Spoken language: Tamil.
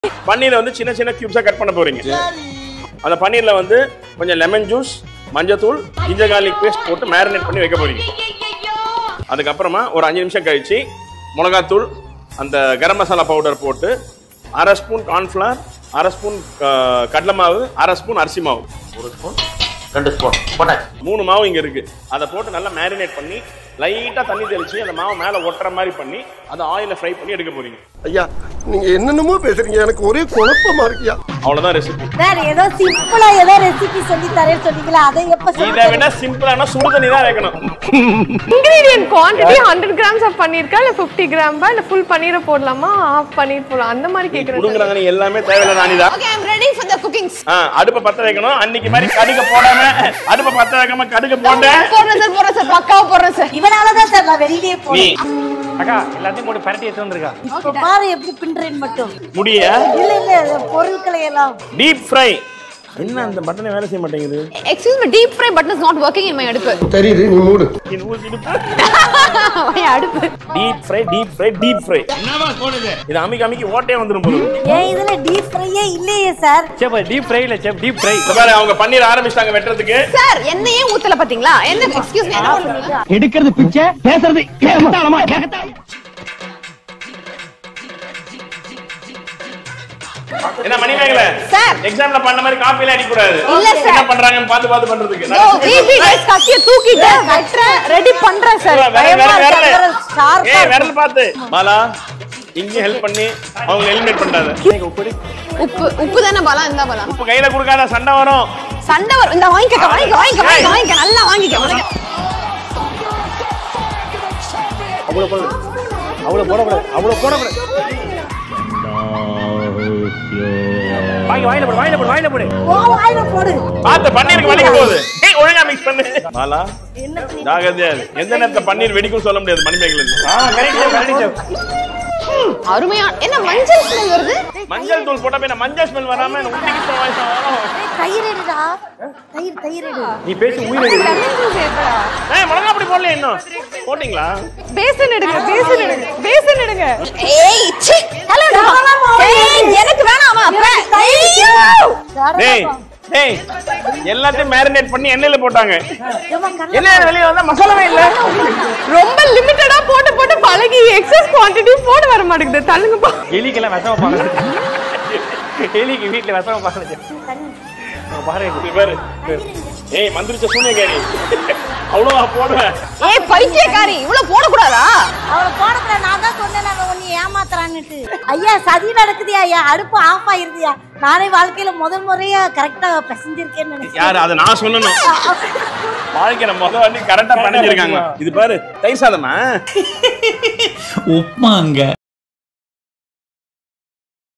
பன்னீரை வந்து சின்ன சின்ன கியூப்ஸா கட் பண்ண போறீங்க அந்த பன்னீர்ல வந்து கொஞ்சம் லெமன் ஜூஸ் மஞ்சத்தூள் ginger garlic பேஸ்ட் போட்டு மேரினேட் பண்ணி வைக்க போறீங்க அதுக்கப்புறமா ஒரு அஞ்சு நிமிஷம் கழிச்சு மிளகாத்தூள் அந்த கரம் மசாலா பவுடர் போட்டு அரை ஸ்பூன் கார்ன்ஃப்ளவர் அரை ஸ்பூன் அஹ், கடலை மாவு அரை ஸ்பூன் அரிசி மாவு ஒரு ஸ்பூன் ரெண்டு ஸ்பூன் போட்டாச்சு மூணு மாவு இங்க இருக்கு அதை போட்டு நல்லா மேரினேட் பண்ணி லைட்டா தண்ணி தெளிச்சு அந்த மாவு மேல ஒட்டுற மாதிரி பண்ணி அதை ஆயில ஃப்ரை பண்ணி எடுக்க போறீங்க ஐயா நீங்க என்னென்னமோ பேசுறீங்க எனக்கு ஒரே குழப்பமா இருக்கியா அவ்வளவுதான் ரெசிபி சார் ஏதோ சிம்பிளா ஏதோ ரெசிபி சொல்லி தரேன்னு சொன்னீங்களா அதை எப்ப சொல்லி இதை விட சிம்பிளான சுடு தண்ணி தான் வைக்கணும் ingredient quantity hundred grams of பண்ணிருக்கா இல்ல ஃபிஃப்டி கிராம்பா இல்ல ஃபுல் பன்னீரை போடலாமா ஆஃப் பன்னீர் போடலாம் அந்த மாதிரி கேக்குறேன் கொடுங்குறாங்க நீ எல்லாமே தேவையில்ல நானிதான் okay I'm ready for the cookings ஆ, அடுப்பை பத்த வைக்கணும் அன்னைக்கு மாதிரி கடுக்க போடாம அடுப்பை பத்த வைக்காம கடுக்க போட்ட போடுறேன் சார் போடுறேன் சார் பக்காவா போடுறேன் சார் இவனாலதான் சார் நான் வெளியிலே நீ போனேன் அக்கா எல்லாத்தையும் போட்டு பரட்டி எடுத்து வந்துருக்கா இப்ப பாரு எப்படி பின்றேன்னு மட்டும் முடிய இல்ல இல்ல பொருட்களை எல்லாம் டீப் ஃப்ரை என்ன அந்த பட்டனை வேலை செய்ய மாட்டேங்குது excuse me deep fry button is not working in my அடுப்பு தெரியுது நீ மூடு My அடுப்பு deep fry deep fry deep fry இது அமிக்கி அமிக்கி ஓட்டே வந்துரும் போகுது ஏன் இதுல டீப் ஃப்ரையே இல்லையே சார் சேப் டீப் ஃப்ரை இல்ல சேப் டீப் ஃப்ரை இந்த பாரு அவங்க பன்னீர் ஆரம்பிச்சிட்டாங்க வெட்டுறதுக்கு சார் என்னையே ஊத்தல பாத்தீங்களா என்ன எக்ஸ்கியூஸ் மீ என்ன பண்றீங்க எடுக்கிறது பிச்சை பேசுறது கேவலமா கேட்கத்தான் என்ன மணிமேகலை சார். எக்ஸாம்ல பண்ண மாதிரி காப்பில அடிக்க கூடாது இல்ல சார். என்ன பண்றாங்கன்னு பார்த்து பார்த்து பண்றதுக்கு நோ பிபி கைஸ் கத்திய தூக்கிட்டு வெட்றேன் ரெடி பண்றேன் சார் விரல், பயமா விரல், இருக்கு, விரல். விரல் sharp ஆ ஏய் விரல் பார்த்து பாலா இங்கேயும் ஹெல்ப் பண்ணி அவங்க எலிமினேட் பண்ணாத உப்பு உப்பு தானே பலம் இந்த பலம் உப்பு கையில கொடுக்காத சண்டை வரும் சண்டை வரும் இந்த வாங்கிக்க வாங்கிக்க வாங்கிக்க வாங்கிக்க வாங்கிக்க நல்லா வாங்கிக்க வாங்கிக்க அவ்வளவு போட அவ்வளவு போடக்கூடாது அவ்வளவு போடக்கூடாது வாங்கி வாயில போடு வாயில போடு வாயில போடு ஓ வாயில போடு பார்த்து பன்னீருக்கு வலிக்க போகுது ஏய் ஒழுங்கா மிக்ஸ் பண்ணு பாலா என்ன பண்ணி- ஜாகிரதையா இரு. எந்த நேரத்துல பன்னீர் வெடிக்கும் சொல்ல முடியாது மணிமேகலை ஆ கரெக்ட் கரெக்ட் அருமையா என்ன மஞ்சள் ஸ்மெல் வருது மஞ்சள் தூள் போட்டா போய் மஞ்சள் ஸ்மெல் வராம எனக்கு உண்டிக்கு போன வயசு வரும் ஏய், தயிர் எடுடா தயிர் தயிர் எடு நீ பேசி உயிர் எடு. லெமன் ஜூஸ் ஏத்தடா ஏய் மிளகா அப்படி போடல இன்னும் போட்டீங்களா பேசன் எடுங்க பேசன் எடுங்க பேசன் எடுங்க ஏய் சி ஹலோ ஏய் எனக்கு வேணாமா ஐயோ டேய் டேய் எல்லாத்தையும் மேரினேட் பண்ணி எண்ணெயில போட்டாங்க ஏம்மா, கண்ணா. என்ன வெளிய வந்தா மசாலாவே இல்ல ரொம்ப லிமிட்டடா போட்டு போட்டு பழகி எக்ஸஸ் குவாண்டிட்டி போட வர மாட்டேங்குது தள்ளுங்கப்பா எலிக்கெல்லாம் விஷமா பாக்குறது எலிக்கு வீட்டுல விஷமா பாக்குறது பாருங்க இது பாரு ஏய் மந்திரிச்ச சூனியக்காரி அவ்வளவா போடுவேன் ஏய் பைத்தியக்காரி இவ்வளவு போட கூடாதா அவளை போடத்துல நான் தான் சொன்னேன் அவன் உன்னை ஏமாத்துறான்னுட்டு ஐயா சதி நடக்குதுயா ஐயா அடுப்பு ஆஃப் ஆயிருதுயா நானே வாழ்க்கையில முதல் முறையா கரெக்டா பிசைஞ்சிருக்கேன்னு நினைச்சேன் யாரு அதை நான் சொல்லணும் வாழ்க்கையில முத வாட்டி கரெக்டா பண்ணிருக்காங்க இது பாரு தயிர் சாதமா உப்மாங்க